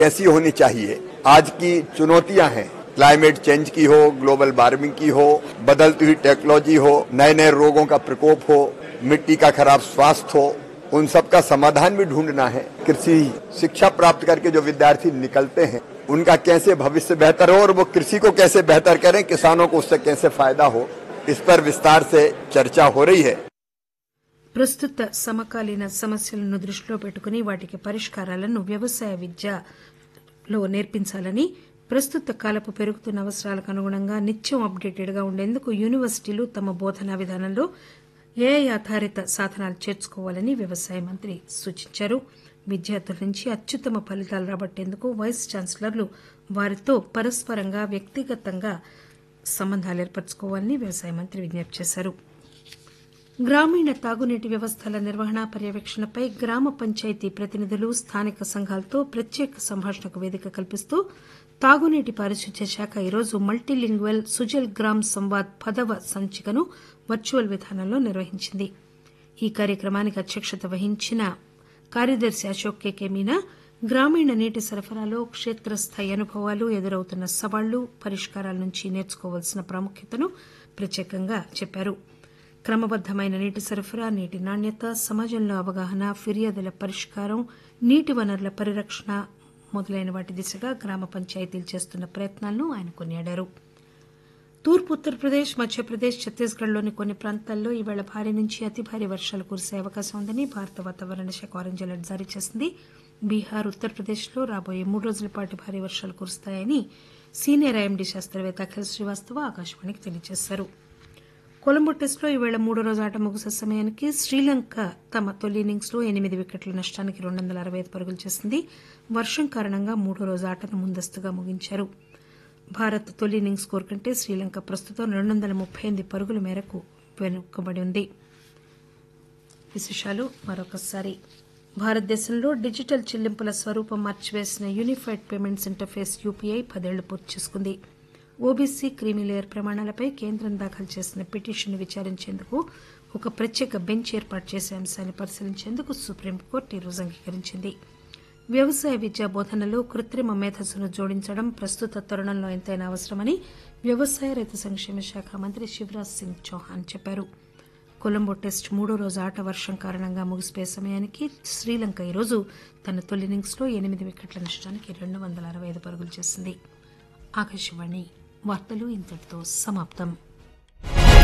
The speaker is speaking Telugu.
ऐसी होनी चाहिए आज की चुनौतियां हैं क्लाइमेट चेंज की हो ग्लोबल वार्मिंग की हो बदलती हुई टेक्नोलॉजी हो नए नए रोगों का प्रकोप हो मिट्टी का खराब स्वास्थ्य हो उन सब का समाधान भी ढूंढना है कृषि शिक्षा प्राप्त करके जो विद्यार्थी निकलते हैं उनका कैसे भविष्य बेहतर हो और वो कृषि को कैसे बेहतर करें किसानों को उससे कैसे फायदा हो इस पर विस्तार से चर्चा हो रही है ప్రస్తుత సమకాలీన సమస్యలను దృష్టిలో పెట్టుకుని వాటికి పరిష్కారాలను వ్యవసాయ విద్యలో నేర్పించాలని ప్రస్తుత కాలపు పెరుగుతున్న అవసరాలకు అనుగుణంగా నిత్యం అప్డేటెడ్ గా ఉండేందుకు యూనివర్సిటీలు తమ బోధనా విధానంలో ఏఐ ఆధారిత సాధనాలు చేర్చుకోవాలని వ్యవసాయ మంత్రి సూచించారు విద్యార్థుల నుంచి అత్యుత్తమ ఫలితాలు రాబట్టేందుకు వైస్ ఛాన్సలర్లు వారితో పరస్పరంగా వ్యక్తిగతంగా సంబంధాలు ఏర్పరచుకోవాలని వ్యవసాయ మంత్రి విజ్ఞప్తి చేశారు గ్రామీణ తాగునీటి వ్యవస్థల నిర్వహణ పర్యవేక్షణపై గ్రామ పంచాయతీ ప్రతినిధులు స్థానిక సంఘాలతో ప్రత్యేక సంభాషణకు వేదిక కల్పిస్తూ తాగునీటి పారిశుద్ధ్య శాఖ ఈరోజు మల్టీలింగ్వల్ సుజల్ గ్రామ్ సంవాద్ పదవ సంచికను వర్చువల్ విధానంలో నిర్వహించింది ఈ కార్యక్రమానికి అధ్యక్షత వహించిన కార్యదర్శి అశోక్ కేకే మీనా గ్రామీణ నీటి సరఫరాలో క్షేత్రస్థాయి అనుభవాలు ఎదురవుతున్న సవాళ్లు పరిష్కారాల నుంచి నేర్చుకోవాల్సిన ప్రాముఖ్యతను ప్రత్యేకంగా చెప్పారు క్రమబద్దమైన నీటి సరఫరా నీటి నాణ్యత సమాజంలో అవగాహన ఫిర్యాదుల పరిష్కారం నీటి వనరుల పరిరక్షణ మొదలైన వాటి దిశగా గ్రామ పంచాయతీలు చేస్తున్న ప్రయత్నాలను ఆయన కొనియాడారు తూర్పు ఉత్తరప్రదేశ్ మధ్యప్రదేశ్ ఛత్తీస్గఢ్లోని కొన్ని ప్రాంతాల్లో ఈవేళ భారీ నుంచి అతి భారీ వర్షాలు కురిసే అవకాశం ఉందని భారత వాతావరణ శాఖ ఆరెంజ్ అలర్ట్ జారీ చేసింది బీహార్ ఉత్తరప్రదేశ్లో రాబోయే మూడు రోజుల పాటు భారీ వర్షాలు కురుస్తాయని సీనియర్ ఐఎండీ శాస్త్రవేత్త అఖిల్ శ్రీవాస్తవ ఆకాశవాణికి తెలియజేశారు కొలంబో టెస్టులో ఈవేళ మూడో రోజు ఆట ముగిసే సమయానికి శ్రీలంక తమ తొలి ఇన్నింగ్స్ లో ఎనిమిది వికెట్ల నష్టానికి రెండు వందల అరవై ఐదు పరుగులు చేసింది వర్షం కారణంగా మూడో రోజు ఆటను ముందస్తుగా ముగించారు భారత్ తొలి ఇన్నింగ్స్ స్కోర్ కంటే శ్రీలంక ప్రస్తుతం రెండు వందల ముప్పై ఎనిమిది పరుగుల మేరకు వెనుకబడి ఉంది విశేషాలు మరొకసారి భారతదేశంలో డిజిటల్ చెల్లింపుల స్వరూపం మార్చివేసిన యూనిఫైడ్ పేమెంట్స్ ఇంటర్ఫేస్ యూపీఐ పదేళ్లు పూర్తి చేసుకుంది ఓబీసీ క్రీమీలేయర్ ప్రమాణాలపై కేంద్రం దాఖలు చేసిన పిటిషన్ విచారించేందుకు ఒక ప్రత్యేక బెంచ్ ఏర్పాటు చేసే అంశాన్ని పరిశీలించేందుకు సుప్రీంకోర్టు ఈరోజు అంగీకరించింది వ్యవసాయ విద్యా బోధనలో కృత్రిమ మేధస్సును జోడించడం ప్రస్తుత తరుణంలో ఎంతైనా అవసరమని వ్యవసాయ రైతు సంక్షేమ శాఖ మంత్రి శివరాజ్ సింగ్ చౌహాన్ చెప్పారు కొలంబో టెస్ట్ మూడో రోజు ఆట వర్షం కారణంగా ముగిసిపోయే సమయానికి శ్రీలంక ఈరోజు తన తొలి ఇన్నింగ్స్లో ఎనిమిది వికెట్ల నష్టానికి రెండు వందల అరవై ఐదు పరుగులు చేసింది ఆకాశవాణి వార్తలు ఇంతటితో సమాప్తం